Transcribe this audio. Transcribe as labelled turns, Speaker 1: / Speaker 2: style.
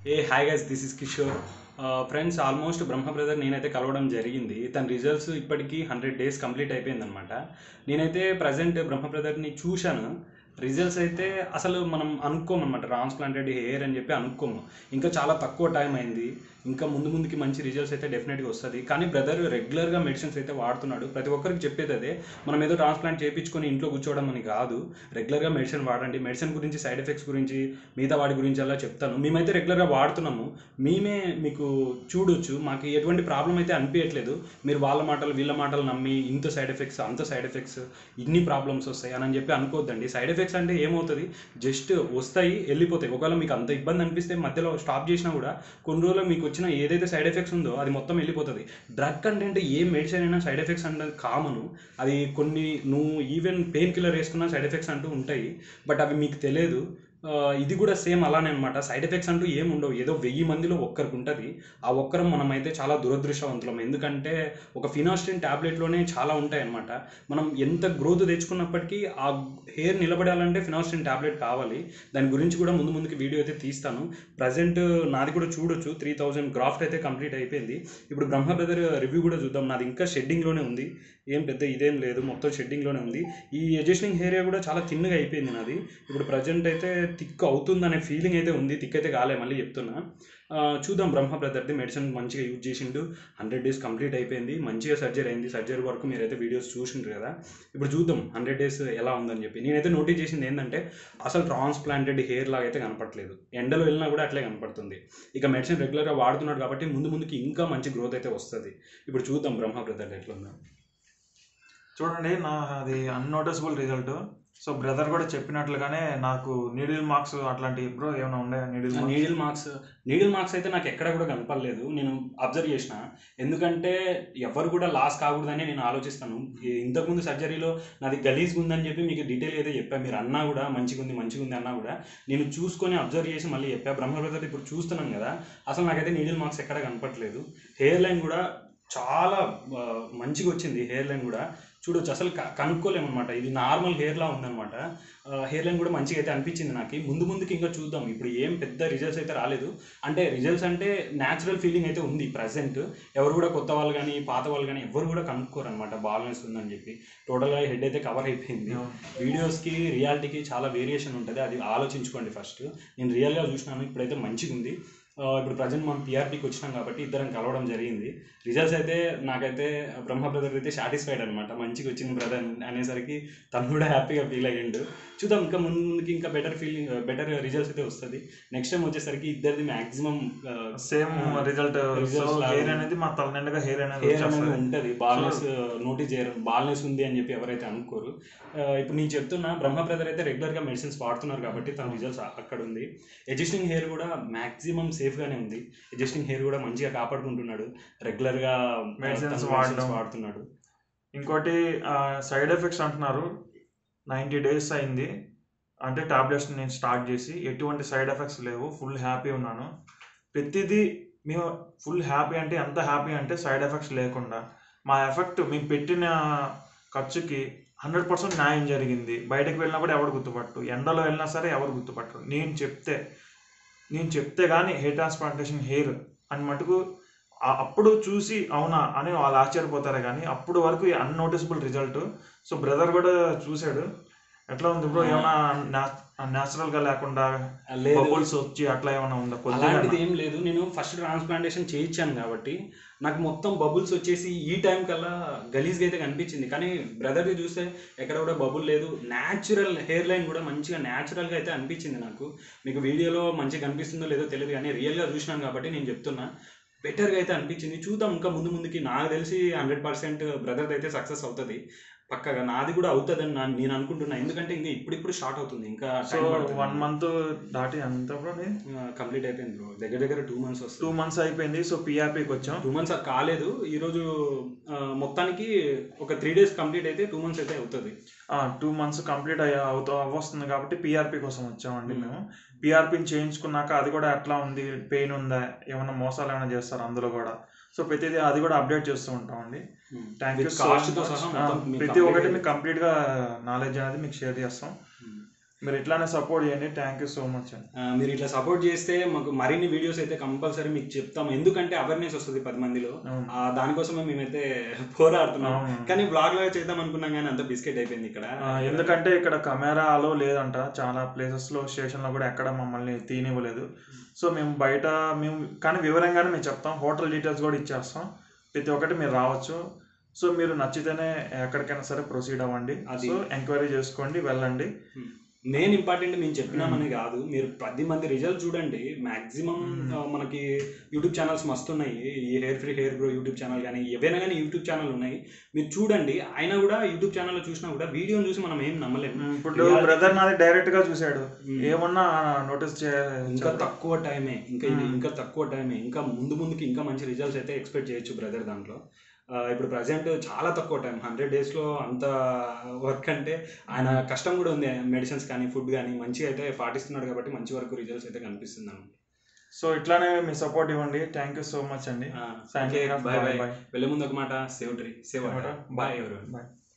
Speaker 1: A hi guys this is Kishore friends almost Brahma brother నేనైతే కలవడం జరిగింది తన రిజల్ట్స్ ఇప్పటికీ హండ్రెడ్ డేస్ కంప్లీట్ అయిపోయింది అనమాట నేనైతే ప్రజెంట్ బ్రహ్మ బ్రదర్ని చూశాను రిజల్ట్స్ అయితే అసలు మనం అనుకోము అనమాట ట్రాన్స్ప్లాంటెడ్ హెయిర్ అని చెప్పి అనుకోము ఇంకా చాలా తక్కువ టైం అయింది ఇంకా ముందు ముందుకి మంచి రిజల్ట్స్ అయితే డెఫినెట్గా వస్తుంది కానీ బ్రదర్ రెగ్యులర్గా మెడిసిన్స్ అయితే వాడుతున్నాడు ప్రతి ఒక్కరికి చెప్పేది అదే మనం ఏదో ట్రాన్స్ప్లాంట్ చేయించుకొని ఇంట్లో కూర్చోవడం అని కాదు రెగ్యులర్గా మెడిసిన్ వాడండి మెడిసిన్ గురించి సైడ్ ఎఫెక్ట్స్ గురించి మిగతా వాటి గురించి అలా చెప్తాను మేమైతే రెగ్యులర్గా వాడుతున్నాము మేమే మీకు చూడొచ్చు మాకు ఎటువంటి ప్రాబ్లం అయితే అనిపించట్లేదు మీరు వాళ్ళ మాటలు వీళ్ళ మాటలు నమ్మి ఇంత సైడ్ ఎఫెక్ట్స్ అంత సైడ్ ఎఫెక్ట్స్ ఇన్ని ప్రాబ్లమ్స్ వస్తాయి అని చెప్పి అనుకోవద్దండి సైడ్ ఎఫెక్ట్స్ అంటే ఏమవుతుంది జస్ట్ వస్తాయి వెళ్ళిపోతాయి ఒకవేళ మీకు అంత ఇబ్బంది అనిపిస్తే మధ్యలో స్టాప్ చేసినా కూడా కొన్ని రోజులు మీకు వచ్చిన ఏదైతే సైడ్ ఎఫెక్ట్స్ ఉందో అది మొత్తం వెళ్ళిపోతుంది డ్రగ్ కంటే ఏ మెడిసిన్ అయినా సైడ్ ఎఫెక్ట్స్ అంటే కామన్ అది కొన్ని నువ్వు ఈవెన్ పెయిన్ కిల్లర్ వేసుకున్న సైడ్ ఎఫెక్ట్స్ అంటూ ఉంటాయి బట్ అవి మీకు తెలియదు ఆ, ఇది కూడా సేమ్ అలానే అనమాట సైడ్ ఎఫెక్ట్స్ అంటూ ఏం ఉండవు ఏదో వెయ్యి మందిలో ఒక్కరికి ఉంటుంది ఆ ఒక్కరం మనమైతే చాలా దురదృష్టవంతులం ఎందుకంటే ఒక ఫినాస్టిన్ ట్యాబ్లెట్లోనే చాలా ఉంటాయి అనమాట మనం ఎంత గ్రోత్ తెచ్చుకున్నప్పటికీ ఆ హెయిర్ నిలబడాలంటే ఫినాస్టిన్ ట్యాబ్లెట్ కావాలి దాని గురించి కూడా ముందు ముందుకి వీడియో అయితే తీస్తాను ప్రజెంట్ నాది కూడా చూడొచ్చు త్రీ థౌజండ్ గ్రాఫ్ట్ అయితే కంప్లీట్ అయిపోయింది ఇప్పుడు బ్రహ్మ బ్రదర్ రివ్యూ కూడా చూద్దాం నాది ఇంకా షెడ్డింగ్లోనే ఉంది ఏం పెద్ద ఇదేం లేదు మొత్తం షెడ్డింగ్లోనే ఉంది ఈ అడ్జస్టింగ్ హెయిర్ కూడా చాలా తిన్నగా అయిపోయింది నాది ఇప్పుడు ప్రజెంట్ అయితే థిక్ అవుతుంది అనే ఫీలింగ్ అయితే ఉంది థిక్ అయితే కాలే మళ్ళీ చెప్తున్నా ఆ, చూద్దాం బ్రహ్మ బ్రదర్ది మెడిసిన్ మంచిగా యూజ్ చేసిండు హండ్రెడ్ డేస్ కంప్లీట్ అయిపోయింది మంచిగా సర్జరీ అయింది సర్జరీ వరకు మీరైతే వీడియోస్ చూసిండ్రు కదా ఇప్పుడు చూద్దాం హండ్రెడ్ డేస్ ఎలా ఉందని చెప్పి నేనైతే నోటీస్ చేసింది ఏంటంటే అసలు ట్రాన్స్ప్లాంటెడ్ హెయిర్ లాగా అయితే కనపట్లేదు ఎండలో వెళ్ళినా కూడా అట్లే కనపడుతుంది ఇక మెడిసిన్ రెగ్యులర్గా వాడుతున్నాడు కాబట్టి ముందు ముందుకి ఇంకా మంచి గ్రోత్ అయితే వస్తుంది ఇప్పుడు చూద్దాం బ్రహ్మ బ్రదర్ ఎట్లా ఉందో
Speaker 2: చూడండి నా అది అన్నోటిసబుల్ రిజల్ట్ సో బ్రదర్ కూడా చెప్పినట్లుగానే నాకు నీడిల్ మార్క్స్ అట్లాంటి బ్రో ఏమైనా ఉన్నాయా needle marks
Speaker 1: needle marks needle marks అయితే నాకు ఎక్కడ కూడా కనపడలేదు నేను అబ్జర్వ్ చేసిన ఎందుకంటే ఎవరు కూడా లాస్ కాకూడదని నేను ఆలోచిస్తాను ఈ ఇంతకుముందు సర్జరీలో నాది గలీజ్గా ఉందని చెప్పి మీకు డీటెయిల్ అయితే చెప్పా మీరు అన్నా కూడా మంచిగా ఉంది మంచిగా ఉంది అన్నా కూడా నేను చూసుకొని అబ్జర్వ్ చేసి మళ్ళీ చెప్పా బ్రహ్మ బ్రదర్ ఇప్పుడు చూస్తున్నాను కదా అసలు నాకైతే నీడిల్ మార్క్స్ ఎక్కడ కనపట్లేదు హెయిర్ లైన్ కూడా చాలా ఆ, మంచిగా వచ్చింది హెయిర్ లైన్ కూడా చూడొచ్చు అసలు క- కనుక్కోలేమన్నమాట ఇది నార్మల్ హెయిర్లా ఉందన్నమాట హెయిర్ లైన్ కూడా మంచిగా అయితే అనిపించింది నాకు ముందు ముందుకి ఇంకా చూద్దాం ఇప్పుడు ఏం పెద్ద రిజల్ట్స్ అయితే రాలేదు అంటే రిజల్ట్స్ అంటే న్యాచురల్ ఫీలింగ్ అయితే ఉంది ప్రజెంట్ ఎవరు కూడా కొత్త వాళ్ళు కానీ పాత వాళ్ళు కానీ ఎవరు కూడా కనుక్కోరు అనమాట బాల్నెస్ ఉందని చెప్పి టోటల్గా హెడ్ అయితే కవర్ అయిపోయింది వీడియోస్కి రియాలిటీకి చాలా వేరియేషన్ ఉంటుంది అది ఆలోచించుకోండి ఫస్ట్ నేను రియల్గా చూసినాను ఇప్పుడైతే మంచిగా ఉంది ఆ, ఇప్పుడు ప్రజెంట్ మనం పిఆర్పీకి వచ్చినాం కాబట్టి ఇద్దరం కలవడం జరిగింది రిజల్ట్స్ అయితే నాకైతే బ్రహ్మ బ్రదర్ అయితే సాటిస్ఫైడ్ అనమాట మంచిగా వచ్చింది బ్రదర్ అనేసరికి తను కూడా హ్యాపీగా ఫీల్ అయ్యిండు చూద్దాం ఇంకా ముందుకి ఇంకా బెటర్ ఫీలింగ్ బెటర్ రిజల్ట్స్ అయితే వస్తుంది నెక్స్ట్ టైం వచ్చేసరికి ఇద్దరిది maximum
Speaker 2: same result so
Speaker 1: Results లాగా
Speaker 2: హెయిర్ అనేది మా తల నిండుగా హెయిర్ అనేది
Speaker 1: హెయిర్ అనేది
Speaker 2: వచ్చేస్తుంది
Speaker 1: ఉంటుంది బాల్నెస్ నోటీస్ చేయరు బాల్నెస్ ఉంది అని చెప్పి ఎవరైతే అనుకోరు ఆ, ఇప్పుడు నేను చెప్తున్నా బ్రహ్మ బ్రదర్ అయితే రెగ్యులర్గా మెడిసిన్స్ వాడుతున్నారు కాబట్టి తన రిజల్ట్స్ అక్కడ ఉంది అడ్జస్టింగ్ హెయిర్ కూడా మాక్సిమం సేఫ్గానే ఉంది అడ్జస్టింగ్ హెయిర్ కూడా మంచిగా కాపాడుకుంటున్నాడు రెగ్యులర్గా
Speaker 2: Medicines వాడడం.
Speaker 1: వాడుతున్నాడు
Speaker 2: ఇంకోటి సైడ్ ఎఫెక్ట్స్ అంటున్నారు నైంటీ డేస్ అయింది అంటే టాబ్లెట్స్ నేను స్టార్ట్ చేసి ఎటువంటి సైడ్ ఎఫెక్ట్స్ లేవు ఫుల్ హ్యాపీ ఉన్నాను ప్రతిదీ మేము ఫుల్ హ్యాపీ అంటే ఎంత హ్యాపీ అంటే సైడ్ ఎఫెక్ట్స్ లేకుండా మా ఎఫెక్ట్ మేము పెట్టిన ఖర్చుకి హండ్రెడ్ పర్సెంట్ న్యాయం జరిగింది బయటకు వెళ్ళినా కూడా ఎవరు గుర్తుపట్టు ఎండలో వెళ్ళినా సరే ఎవరు గుర్తుపట్టరు నేను చెప్తే నేను చెప్తే కానీ హెయిర్ ట్రాన్స్ప్లాంటేషన్ హెయిర్ అని మటుకు ఆ- అప్పుడు చూసి అవునా అని వాళ్ళు ఆశ్చర్యపోతారే కానీ అప్పుడు వరకు అన్నోటిసబుల్ రిజల్ట్ సో బ్రదర్ కూడా చూశాడు ఎట్లా ఉంది బ్రో ఏమైనా న్యాచురల్ గా లేకుండా
Speaker 1: లేదు
Speaker 2: బబుల్స్ వచ్చి అట్లా ఏమైనా ఉందా
Speaker 1: అలాంటిది
Speaker 2: కొద్దిగా
Speaker 1: ఏం లేదు నేను ఫస్ట్ ట్రాన్స్ప్లాంటేషన్ చేయించాను కాబట్టి నాకు మొత్తం బబుల్స్ వచ్చేసి ఈ టైం కల్లా గలీజ్గా అయితే కనిపించింది కానీ బ్రదర్ది చూస్తే ఎక్కడ కూడా బబుల్ లేదు న్యాచురల్ హెయిర్ లైన్ కూడా మంచిగా న్యాచురల్గా అయితే అనిపించింది నాకు మీకు వీడియోలో మంచిగా కనిపిస్తుందో లేదో తెలియదు కానీ రియల్గా చూసినాను కాబట్టి నేను చెప్తున్నా బెటర్గా అయితే అనిపించింది చూద్దాం ఇంకా ముందు ముందుకి నాకు తెలిసి హండ్రెడ్ పర్సెంట్ బ్రదర్ది అయితే సక్సెస్ అవుతుంది పక్కగా నాది కూడా అవుతుందని నా- నేను అనుకుంటున్నా ఎందుకంటే ఇంకా ఇప్పుడిప్పుడు స్టార్ట్ అవుతుంది ఇంకా
Speaker 2: సో వన్ మంత్ దాటి అంత బ్రో
Speaker 1: కంప్లీట్ అయిపోయింది బ్రో దగ్గర దగ్గర టూ మంత్స్
Speaker 2: టూ
Speaker 1: వస్తుంది
Speaker 2: మంత్స్ అయిపోయింది సో పిఆర్పీకి వచ్చాం
Speaker 1: టూ మంత్స్ కాలేదు ఈరోజు ఆ, మొత్తానికి ఒక త్రీ డేస్ కంప్లీట్ అయితే టూ మంత్స్ అయితే అవుతుంది
Speaker 2: టూ మంత్స్ కంప్లీట్ అయ్యా అవుతా వస్తుంది కాబట్టి పిఆర్పి కోసం వచ్చామండి
Speaker 1: Hmm.
Speaker 2: మేము పిఆర్పిని చేయించుకున్నాక అది కూడా ఎట్లా ఉంది పెయిన్ ఉందా ఏమైనా మోసాలు ఏమైనా చేస్తారు అందులో కూడా సో ప్రతిదీ అది కూడా అప్డేట్ చేస్తూ ఉంటామండి థ్యాంక్ యూ
Speaker 1: With cost తో సహా మొత్తం మీకు
Speaker 2: ప్రతి
Speaker 1: complete
Speaker 2: ఒక్కటి
Speaker 1: అయ్యి-
Speaker 2: మీకు కంప్లీట్ గా నాలెడ్జ్ అనేది మీకు షేర్ చేస్తాం మీరు ఇట్లానే సపోర్ట్ చేయండి థ్యాంక్ యూ సో మచ్ అండి
Speaker 1: ఆ, మీరు ఇట్లా సపోర్ట్ చేస్తే మాకు మరిన్ని వీడియోస్ అయితే కంపల్సరీ మీకు చెప్తాం ఎందుకంటే అవేర్నెస్ వస్తుంది పది మందిలో
Speaker 2: అవును.
Speaker 1: ఆ, దానికోసమే మేమైతే పోరాడుతున్నాం
Speaker 2: అవును.
Speaker 1: కానీ బ్లాగ్ లో చేద్దాం అనుకున్నాం కానీ అంత బిస్కెట్ అయిపోయింది ఇక్కడ
Speaker 2: ఆ, ఎందుకంటే ఇక్కడ కెమెరా అలో లేదంట చాలా ప్లేసెస్ లో స్టేషన్ లో కూడా ఎక్కడ మమ్మల్ని తీనివ్వలేదు సో మేము బయట మేము కానీ వివరంగానే మేము చెప్తాం హోటల్ డీటెయిల్స్ కూడా ఇచ్చేస్తాం ప్రతి ఒక్కటి మీరు రావచ్చు సో మీరు నచ్చితేనే ఎక్కడికైనా సరే ప్రొసీడ్ అవ్వండి
Speaker 1: అది-
Speaker 2: సో ఎంక్వైరీ చేసుకోండి వెళ్ళండి
Speaker 1: మెయిన్ ఇంపార్టెంట్ మేము చెప్పినామని కాదు మీరు పది మంది రిజల్ట్ చూడండి మాక్సిమం
Speaker 2: Hmm.
Speaker 1: మనకి యూట్యూబ్ ఛానల్స్ మస్తు ఉన్నాయి ఈ hair free hair grow YouTube channel కానీ ఏవైనా కానీ యూట్యూబ్ ఛానల్ ఉన్నాయి మీరు చూడండి అయినా కూడా యూట్యూబ్ ఛానల్లో చూసినా కూడా వీడియోని చూసి మనం ఏం నమ్మలేము
Speaker 2: ఉమ్, ఇప్పుడు బ్రదర్ నాది డైరెక్ట్ గా చూశాడు
Speaker 1: ఉమ్.
Speaker 2: ఏమన్నా నోటీస్ చే
Speaker 1: ఇంకా తక్కువ టైమే ఇంకా ఇది
Speaker 2: Hmm.
Speaker 1: ఇంకా తక్కువ టైమే ఇంకా ముందు ముందుకి ఇంకా మంచి రిజల్ట్స్ అయితే ఎక్స్పెక్ట్ చేయొచ్చు బ్రదర్ దాంట్లో ఆ, ఇప్పుడు ప్రజెంట్ చాలా తక్కువ టైం హండ్రెడ్ డేస్లో అంత వర్క్ అంటే ఆయన కష్టం కూడా ఉంది మెడిసిన్స్ కానీ ఫుడ్ కానీ మంచిగా అయితే పాటిస్తున్నాడు కాబట్టి మంచి వరకు రిజల్ట్స్ అయితే కనిపిస్తుంది అనమాట
Speaker 2: సో ఇట్లానే మీ సపోర్ట్ ఇవ్వండి థ్యాంక్ యూ సో మచ్ అండి
Speaker 1: బాయ్ బాయ్
Speaker 2: బాయ్
Speaker 1: వెళ్ళే ముందు ఒక మాట సేవ్ ట్రీ సేవ్
Speaker 2: ఏమంటారు?
Speaker 1: బాయ్ ఎవరు
Speaker 2: బాయ్